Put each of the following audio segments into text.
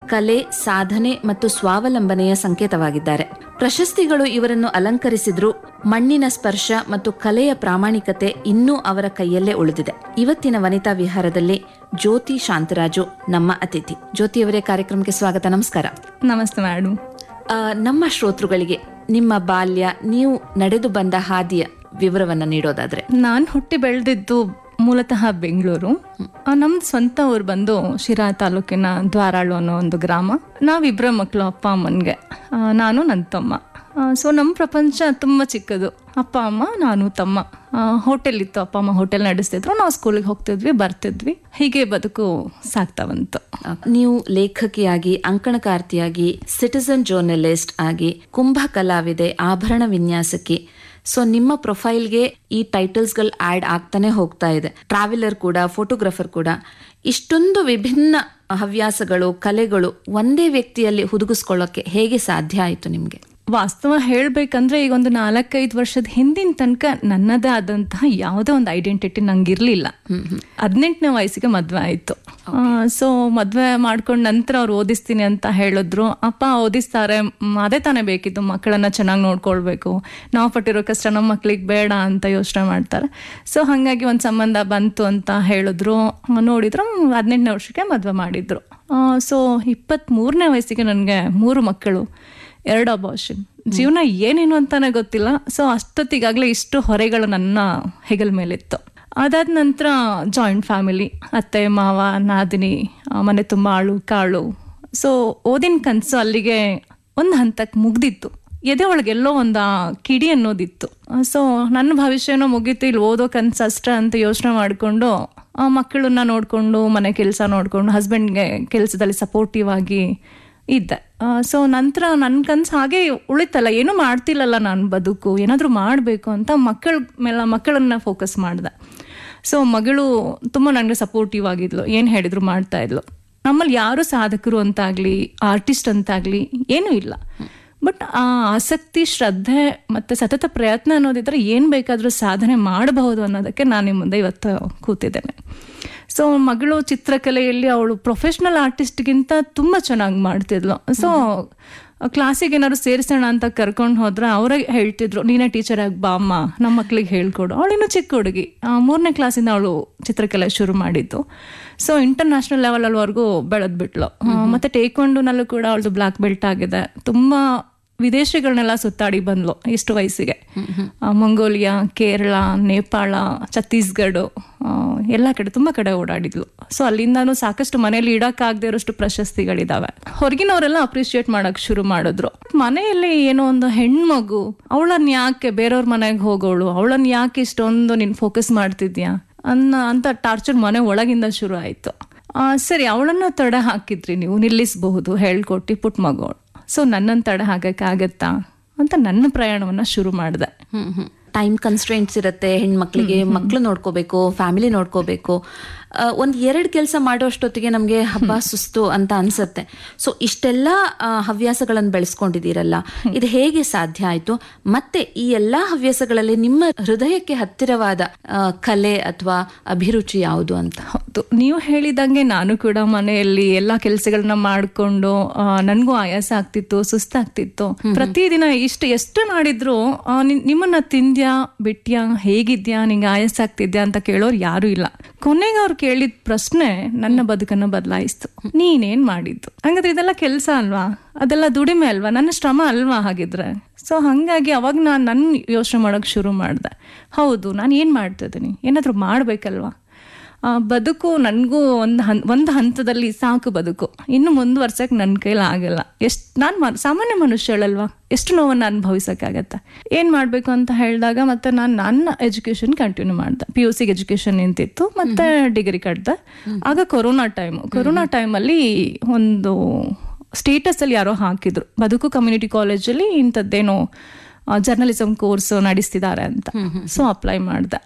ಕಲೆ ಸಾಧನೆ ಮತ್ತು ಸ್ವಾವಲಂಬನೆಯ ಸಂಕೇತವಾಗಿದ್ದಾರೆ ಪ್ರಶಸ್ತಿಗಳು ಇವರನ್ನು ಅಲಂಕರಿಸಿದ್ರು ಮಣ್ಣಿನ ಸ್ಪರ್ಶ ಮತ್ತು ಕಲೆಯ ಪ್ರಾಮಾಣಿಕತೆ ಇನ್ನೂ ಅವರ ಕೈಯಲ್ಲೇ ಉಳಿದಿದೆ ಇವತ್ತಿನ ವನಿತಾ ವಿಹಾರದಲ್ಲಿ ಜ್ಯೋತಿ ಶಾಂತರಾಜು ನಮ್ಮ ಅತಿಥಿ ಜ್ಯೋತಿಯವರೇ ಕಾರ್ಯಕ್ರಮಕ್ಕೆ ಸ್ವಾಗತ ನಮಸ್ಕಾರ ನಮಸ್ತೆ ಮೇಡಮ್ ಆ, ನಮ್ಮ ಶ್ರೋತೃಗಳಿಗೆ ನಿಮ್ಮ ಬಾಲ್ಯ ನೀವು ನಡೆದು ಬಂದ ಹಾದಿಯ ವಿವರವನ್ನ ನೀಡೋದಾದ್ರೆ ನಾನು ಹುಟ್ಟಿ ಬೆಳೆದಿದ್ದು ಮೂಲತಃ ಬೆಂಗಳೂರು ಆ, ನಮ್ದು ಸ್ವಂತ ಊರು ಬಂದು ಶಿರಾ ತಾಲೂಕಿನ ದ್ವಾರಾಳು ಅನ್ನೋ ಒಂದು ಗ್ರಾಮ ನಾವಿಬ್ಬರ ಮಕ್ಕಳು ಅಪ್ಪ ಅಮ್ಮನಿಗೆ ನಾನು ನನ್ನ ತಮ್ಮ ಸೊ ನಮ್ಮ ಪ್ರಪಂಚ ತುಂಬ ಚಿಕ್ಕದು ಅಪ್ಪ ಅಮ್ಮ ನಾನು ತಮ್ಮ ಹೋಟೆಲ್ ಇತ್ತು ಅಪ್ಪ ಅಮ್ಮ ಹೋಟೆಲ್ ನಡೆಸ್ತಿದ್ರು ನಾವು ಸ್ಕೂಲಿಗೆ ಹೋಗ್ತಿದ್ವಿ ಬರ್ತಿದ್ವಿ ಹೀಗೆ ಬದುಕು ಸಾಗ್ತಾ ಬಂತು ಆ, ನೀವು ಲೇಖಕಿಯಾಗಿ ಅಂಕಣಕಾರ್ತಿಯಾಗಿ ಸಿಟಿಸನ್ ಜರ್ನಲಿಸ್ಟ್ ಆಗಿ ಕುಂಭ ಕಲಾವಿದೆ ಆಭರಣ ವಿನ್ಯಾಸಕಿ ಸೊ ನಿಮ್ಮ ಪ್ರೊಫೈಲ್ಗೆ ಈ ಟೈಟಲ್ಸ್ಗಳು ಆಡ್ ಆಗ್ತಾನೆ ಹೋಗ್ತಾ ಇದೆ ಟ್ರಾವೆಲರ್ ಕೂಡ ಫೋಟೋಗ್ರಫರ್ ಕೂಡ ಇಷ್ಟೊಂದು ವಿಭಿನ್ನ ಹವ್ಯಾಸಗಳು ಕಲೆಗಳು ಒಂದೇ ವ್ಯಕ್ತಿಯಲ್ಲಿ ಹುದುಗಿಸ್ಕೊಳ್ಳೋಕೆ ಹೇಗೆ ಸಾಧ್ಯ ಆಯಿತು ನಿಮಗೆ ವಾಸ್ತವ ಹೇಳ್ಬೇಕಂದ್ರೆ ಈಗ ಒಂದು ನಾಲ್ಕೈದು ವರ್ಷದ ಹಿಂದಿನ ತನಕ ನನ್ನದೇ ಆದಂತಹ ಯಾವುದೇ ಒಂದು ಐಡೆಂಟಿಟಿ ನಂಗೆ ಇರಲಿಲ್ಲ ಹದಿನೆಂಟನೇ ವಯಸ್ಸಿಗೆ ಮದ್ವೆ ಆಯಿತು ಸೊ ಮದ್ವೆ ಮಾಡ್ಕೊಂಡ್ ನಂತರ ಅವ್ರು ಓದಿಸ್ತೀನಿ ಅಂತ ಹೇಳಿದ್ರು ಅಪ್ಪ ಓದಿಸ್ತಾರೆ ಮ್, ಅದೇ ತಾನೇ ಬೇಕಿತ್ತು ಮಕ್ಕಳನ್ನ ಚೆನ್ನಾಗಿ ನೋಡ್ಕೊಳ್ಬೇಕು ನಾವು ಪಟ್ಟಿರೋ ಕಷ್ಟ ನಮ್ಮ ಮಕ್ಳಿಗೆ ಬೇಡ ಅಂತ ಯೋಚನೆ ಮಾಡ್ತಾರೆ ಸೊ ಹಾಗಾಗಿ ಒಂದು ಸಂಬಂಧ ಬಂತು ಅಂತ ಹೇಳಿದ್ರು ಆ, ನೋಡಿದ್ರು ಹದಿನೆಂಟನೇ ವರ್ಷಕ್ಕೆ ಮದ್ವೆ ಮಾಡಿದ್ರು ಸೊ ಇಪ್ಪತ್ತ್ಮೂರನೇ ವಯಸ್ಸಿಗೆ ನನಗೆ ಮೂರು ಮಕ್ಕಳು ಎರಡು ಅಬಾರ್ಷನ್ ಜೀವನ ಏನೇನು ಅಂತಾನೆ ಗೊತ್ತಿಲ್ಲ ಸೊ ಅಷ್ಟೊತ್ತಿಗಾಗಲೇ ಇಷ್ಟು ಹೊರೆಗಳು ನನ್ನ ಹೆಗಲ ಮೇಲಿತ್ತು ಅದಾದ ನಂತರ ಜಾಯಿಂಟ್ ಫ್ಯಾಮಿಲಿ ಅತ್ತೆ ಮಾವ ನಾದಿನಿ ಆ, ಮನೆ ತುಂಬ ಆಳು ಕಾಳು ಸೊ ಓದಿನ ಕನಸು ಅಲ್ಲಿಗೆ ಒಂದು ಹಂತಕ್ಕೆ ಮುಗ್ದಿತ್ತು ಎದೆ ಒಳಗೆಲ್ಲೋ ಒಂದು ಆ ಕಿಡಿ ಅನ್ನೋದಿತ್ತು ಸೊ ನನ್ನ ಭವಿಷ್ಯನೋ ಮುಗೀತು ಇಲ್ಲಿ ಓದೋ ಕನಸು ಅಷ್ಟೇ ಅಂತ ಯೋಚನೆ ಮಾಡಿಕೊಂಡು ಮಕ್ಕಳನ್ನ ನೋಡಿಕೊಂಡು ಮನೆ ಕೆಲಸ ನೋಡಿಕೊಂಡು ಹಸ್ಬೆಂಡ್ಗೆ ಕೆಲಸದಲ್ಲಿ ಸಪೋರ್ಟಿವ್ ಆಗಿ ಇದ್ದೆ ಸೊ ನಂತರ ನನ್ನ ಕನ್ಸು ಹಾಗೆ ಉಳಿತಲ್ಲ ಏನೂ ಮಾಡ್ತಿಲ್ಲಲ್ಲ ನಾನು ಬದುಕು ಏನಾದರೂ ಮಾಡಬೇಕು ಅಂತ ಮಕ್ಕಳ ಮೇಲೆ ಮಕ್ಕಳನ್ನ ಫೋಕಸ್ ಮಾಡಿದೆ ಸೊ ಮಗಳು ತುಂಬ ನನಗೆ ಸಪೋರ್ಟಿವ್ ಆಗಿದ್ಲು ಏನು ಹೇಳಿದ್ರು ಮಾಡ್ತಾ ಇದ್ಲು ನಮ್ಮಲ್ಲಿ ಯಾರು ಸಾಧಕರು ಅಂತಾಗ್ಲಿ ಆರ್ಟಿಸ್ಟ್ ಅಂತಾಗ್ಲಿ ಏನೂ ಇಲ್ಲ ಬಟ್ ಆ ಆಸಕ್ತಿ ಶ್ರದ್ಧೆ ಮತ್ತು ಸತತ ಪ್ರಯತ್ನ ಅನ್ನೋದಿದ್ರೆ ಏನು ಬೇಕಾದರೂ ಸಾಧನೆ ಮಾಡಬಹುದು ಅನ್ನೋದಕ್ಕೆ ನಾನು ನಿಮ್ಮ ಮುಂದೆ ಇವತ್ತು ಕೂತಿದ್ದೇನೆ ಸೊ ಮಗಳು ಚಿತ್ರಕಲೆಯಲ್ಲಿ ಅವಳು ಪ್ರೊಫೆಷ್ನಲ್ ಆರ್ಟಿಸ್ಟ್ಗಿಂತ ತುಂಬ ಚೆನ್ನಾಗಿ ಮಾಡ್ತಿದ್ಲು ಸೊ ಕ್ಲಾಸಿಗೆ ಏನಾದ್ರು ಸೇರಿಸೋಣ ಅಂತ ಕರ್ಕೊಂಡು ಹೋದ್ರೆ ಅವರೇ ಹೇಳ್ತಿದ್ರು ನೀನೇ ಟೀಚರ್ ಆಗಿ ಬಾ ಅಮ್ಮ ನಮ್ಮ ಮಕ್ಳಿಗೆ ಹೇಳ್ಕೊಡು ಅವಳಿನ್ನು ಚಿಕ್ಕ ಹುಡುಗಿ ಮೂರನೇ ಕ್ಲಾಸಿಂದ ಅವಳು ಚಿತ್ರಕಲೆ ಶುರು ಮಾಡಿದ್ದು ಸೊ ಇಂಟರ್ನ್ಯಾಷನಲ್ ಲೆವೆಲ್ವರೆಗೂ ಬೆಳೆದ್ಬಿಟ್ಲು ಆ, ಮತ್ತೆ ಟೇಕ್ವಾಂಡೋನಲ್ಲೂ ಕೂಡ ಅವಳದು ಬ್ಲ್ಯಾಕ್ ಬೆಲ್ಟ್ ಆಗಿದೆ ತುಂಬ ವಿದೇಶಗಳನ್ನೆಲ್ಲ ಸುತ್ತಾಡಿ ಬಂದ್ಲು ಇಷ್ಟು ವಯಸ್ಸಿಗೆ ಆ, ಮಂಗೋಲಿಯಾ ಕೇರಳ ನೇಪಾಳ ಛತ್ತೀಸ್ಗಢ ಆ, ಎಲ್ಲ ಕಡೆ ತುಂಬ ಕಡೆ ಓಡಾಡಿದ್ಲು ಸೊ ಅಲ್ಲಿಂದಾನು ಸಾಕಷ್ಟು ಮನೇಲಿ ಇಡಕ್ಕಾಗದೇ ಇರೋಷ್ಟು ಪ್ರಶಸ್ತಿಗಳಿದಾವೆ ಹೊರಗಿನವರೆಲ್ಲ ಅಪ್ರಿಶಿಯೇಟ್ ಮಾಡಕ್ ಶುರು ಮಾಡಿದ್ರು ಮನೆಯಲ್ಲಿ ಏನೋ ಒಂದು ಹೆಣ್ಮಗು ಅವಳನ್ನ ಯಾಕೆ ಬೇರೆಯವ್ರ ಮನೆಗೆ ಹೋಗೋಳು ಅವಳನ್ನ ಯಾಕೆ ಇಷ್ಟೊಂದು ನೀನ್ ಫೋಕಸ್ ಮಾಡ್ತಿದ್ಯಾ ಅನ್ನ ಅಂತ ಟಾರ್ಚರ್ ಮನೆ ಒಳಗಿಂದ ಶುರು ಆಯ್ತು ಆ, ಸರಿ ಅವಳನ್ನ ತಡೆ ಹಾಕಿದ್ರಿ ನೀವು ನಿಲ್ಲಿಸಬಹುದು ಹೇಳ್ಕೊಟ್ಟು ಪುಟ್ ಮಗೋಳು ಸೊ ನನ್ನನ್ನು ತಡೆ ಹಾಕಕ್ಕಾಗತ್ತಾ ಅಂತ ನನ್ನ ಪ್ರಯಾಣವನ್ನ ಶುರು ಮಾಡಿದೆ ಟೈಮ್ ಕನ್ಸ್ಟ್ರೆಂಟ್ಸ್ ಇರುತ್ತೆ ಹೆಣ್ಮಕ್ಳಿಗೆ ಮಕ್ಳು ನೋಡ್ಕೋಬೇಕು ಫ್ಯಾಮಿಲಿ ನೋಡ್ಕೋಬೇಕು ಆ, ಒಂದ್ ಎರಡ್ ಕೆಲಸ ಮಾಡೋಷ್ಟೊತ್ತಿಗೆ ನಮ್ಗೆ ಹಬ್ಬ ಸುಸ್ತು ಅಂತ ಅನ್ಸತ್ತೆ ಸೊ ಇಷ್ಟೆಲ್ಲ ಆ, ಹವ್ಯಾಸಗಳನ್ನ ಬೆಳೆಸ್ಕೊಂಡಿದ್ದೀರಲ್ಲ ಇದು ಹೇಗೆ ಸಾಧ್ಯ ಆಯ್ತು ಮತ್ತೆ ಈ ಎಲ್ಲಾ ಹವ್ಯಾಸಗಳಲ್ಲಿ ನಿಮ್ಮ ಹೃದಯಕ್ಕೆ ಹತ್ತಿರವಾದ ಆ, ಕಲೆ ಅಥವಾ ಅಭಿರುಚಿ ಯಾವುದು ಅಂತ ಹೌದು ನೀವು ಹೇಳಿದಂಗೆ ನಾನು ಕೂಡ ಮನೆಯಲ್ಲಿ ಎಲ್ಲಾ ಕೆಲಸಗಳನ್ನ ಮಾಡ್ಕೊಂಡು ಆ, ನನ್ಗೂ ಆಯಾಸ ಆಗ್ತಿತ್ತು ಸುಸ್ತಾಗ್ತಿತ್ತು ಪ್ರತಿದಿನ ಇಷ್ಟು ಎಷ್ಟು ಮಾಡಿದ್ರು ಆ, ನಿನ್- ನಿಮ್ಮನ್ನ ತಿಂದ್ಯಾ ಬಿಟ್ಯಾ ಹೇಗಿದ್ಯಾ ನಿಂಗೆ ಆಯಾಸ ಆಗ್ತಿದ್ಯಾ ಅಂತ ಕೇಳೋರು ಯಾರು ಇಲ್ಲ ಕೊನೆಗೆ ಅವ್ರು ಕೇಳಿದ ಪ್ರಶ್ನೆ ನನ್ನ ಬದುಕನ್ನ ಬದಲಾಯಿಸ್ತು ನೀನೇನ್ ಮಾಡಿದ್ದು ಹಂಗಾದ್ರೆ ಇದೆಲ್ಲ ಕೆಲಸ ಅಲ್ವಾ ಅದೆಲ್ಲ ದುಡಿಮೆ ಅಲ್ವಾ ನನ್ನ ಶ್ರಮ ಅಲ್ವಾ ಹಾಗಿದ್ರೆ ಸೊ ಹಾಗಾಗಿ ಅವಾಗ ನಾನು ನನ್ನ ಯೋಚನೆ ಮಾಡೋಕೆ ಶುರು ಮಾಡಿದೆ ಹೌದು ನಾನು ಏನು ಮಾಡ್ತಿದ್ದೀನಿ ಏನಾದರೂ ಮಾಡಬೇಕಲ್ವಾ ಆ, ಬದುಕು ನನಗೂ ಒಂದು ಹನ್ ಒಂದು ಹಂತದಲ್ಲಿ ಸಾಕು ಬದುಕು ಇನ್ನು ಮುಂದುವರ್ಸಕ್ಕೆ ನನ್ನ ಕೈಲಿ ಆಗಲ್ಲ ಎಷ್ಟು ನಾನು ಸಾಮಾನ್ಯ ಮನುಷ್ಯಳಲ್ವಾ ಎಷ್ಟು ನೋವನ್ನು ಅನುಭವಿಸೋಕ್ಕಾಗತ್ತೆ ಏನು ಮಾಡಬೇಕು ಅಂತ ಹೇಳಿದಾಗ ಮತ್ತೆ ನಾನು ನನ್ನ ಎಜುಕೇಷನ್ ಕಂಟಿನ್ಯೂ ಮಾಡಿದೆ ಪಿ ಯು ಸಿಗೆ ಎಜುಕೇಷನ್ ನಿಂತಿತ್ತು ಮತ್ತೆ ಡಿಗ್ರಿ ಕಟ್ಟಿದೆ ಆಗ ಕೊರೋನಾ ಟೈಮು ಕೊರೋನಾ ಟೈಮಲ್ಲಿ ಒಂದು ಸ್ಟೇಟಸ್ ಅಲ್ಲಿ ಯಾರೋ ಹಾಕಿದ್ರು ಬದುಕು ಕಮ್ಯುನಿಟಿ ಕಾಲೇಜಲ್ಲಿ ಇಂಥದ್ದೇನೋ ಜರ್ನಲಿಸಮ್ ಕೋರ್ಸ್ ನಡೆಸ್ತಿದ್ದಾರೆ ಅಂತ ಸೊ ಅಪ್ಲೈ ಮಾಡಿದೆ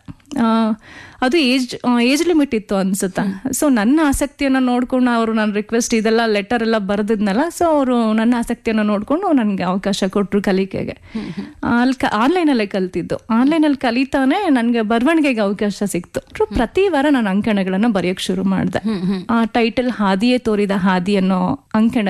ಅದು ಏಜ್ ಏಜ್ ಲಿಮಿಟ್ ಇತ್ತು ಅನ್ಸುತ್ತೆ ಸೊ ನನ್ನ ಆಸಕ್ತಿಯನ್ನು ನೋಡ್ಕೊಂಡು ಅವರು ನನ್ನ ರಿಕ್ವೆಸ್ಟ್ ಇದೆಲ್ಲ ಲೆಟರ್ ಎಲ್ಲ ಬರೆದಿದ್ನಲ್ಲ ಸೊ ಅವರು ನನ್ನ ಆಸಕ್ತಿಯನ್ನು ನೋಡಿಕೊಂಡು ನನಗೆ ಅವಕಾಶ ಕೊಟ್ಟರು ಕಲಿಕೆಗೆ ಅಲ್ಲಿ ಕ ಆನ್ಲೈನಲ್ಲೇ ಕಲ್ತಿದ್ದು ಆನ್ಲೈನಲ್ಲಿ ಕಲಿತಾನೆ ನನಗೆ ಬರವಣಿಗೆಗೆ ಅವಕಾಶ ಸಿಕ್ತು ಸೊ ಪ್ರತಿ ವಾರ ನಾನು ಅಂಕಣಗಳನ್ನು ಬರೆಯೋಕ್ಕೆ ಶುರು ಮಾಡಿದೆ ಆ ಟೈಟಲ್ ಹಾದಿಯೇ ತೋರಿದ ಹಾದಿ ಅನ್ನೋ ಅಂಕಣ